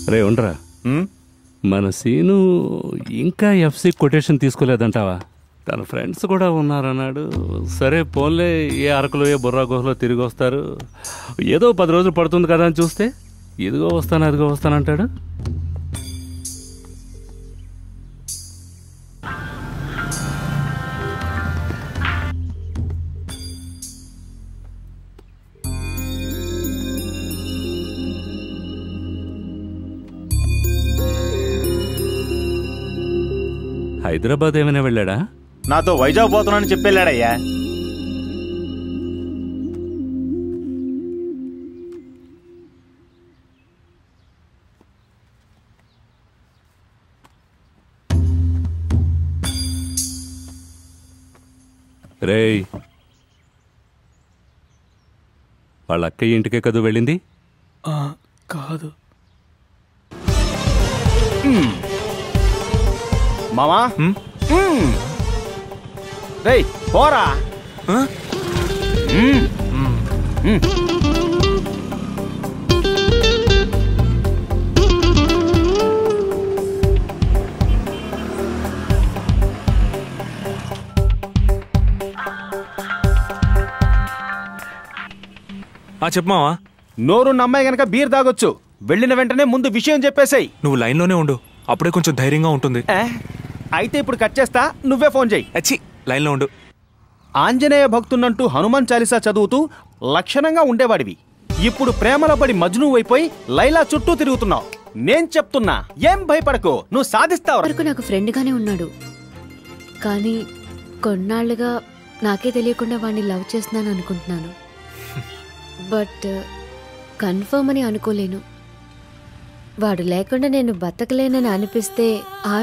రే ఉండరా మన సీను ఇంకా ఎఫ్సి కొటేషన్ తీసుకోలేదంటావా తన ఫ్రెండ్స్ కూడా ఉన్నారన్నాడు సరే పోన్లే ఏ అరకులో ఏ బుర్రా గుహలో తిరిగి వస్తారు ఏదో పది రోజులు పడుతుంది కదా అని చూస్తే ఇదిగో వస్తాను అదిగో వస్తానంటాడు హైదరాబాద్ ఏమైనా వెళ్ళాడా నాతో వైజాగ్ పోతున్నానని చెప్పెళ్ళాడయ్యా రేయ్ వాళ్ళ అక్కయ్య ఇంటికే కదూ వెళ్ళింది కాదు మామా రేయ్ పోరా మ్మ్. మ్మ్. ఆ చెప్పమావా నోరున్న అమ్మాయి గనక బీర్ తాగొచ్చు వెళ్ళిన వెంటనే ముందు విషయం చెప్పేసాయి నువ్వు లైన్లోనే ఉండు అప్పుడే కొంచెం ధైర్యంగా ఉంటుంది అయితే ఇప్పుడు కట్ చేస్తా నువ్వే ఫోన్ చేయి అచ్చి లైన్లో ఉండు ఆంజనేయ భక్తున్నంటూ హనుమాన్ చాలీసా చదువుతూ లక్షణంగా ఉండేవాడివి ఇప్పుడు ప్రేమలో పడి మజ్ను అయిపోయి లైలా చుట్టూ తిరుగుతున్నావు నేను చెప్తున్నా ఏం భయపడకు నువ్వు సాధిస్తావు వరకు నాకు ఫ్రెండ్గానే ఉన్నాడు కానీ కొన్నాళ్ళుగా నాకే తెలియకుండా వాడిని లవ్ చేస్తున్నాను అనుకుంటున్నాను బట్ కన్ఫర్మ్ అని అనుకోలేను వాడు లేకుండా నేను బతకలేనని అనిపిస్తే ఆ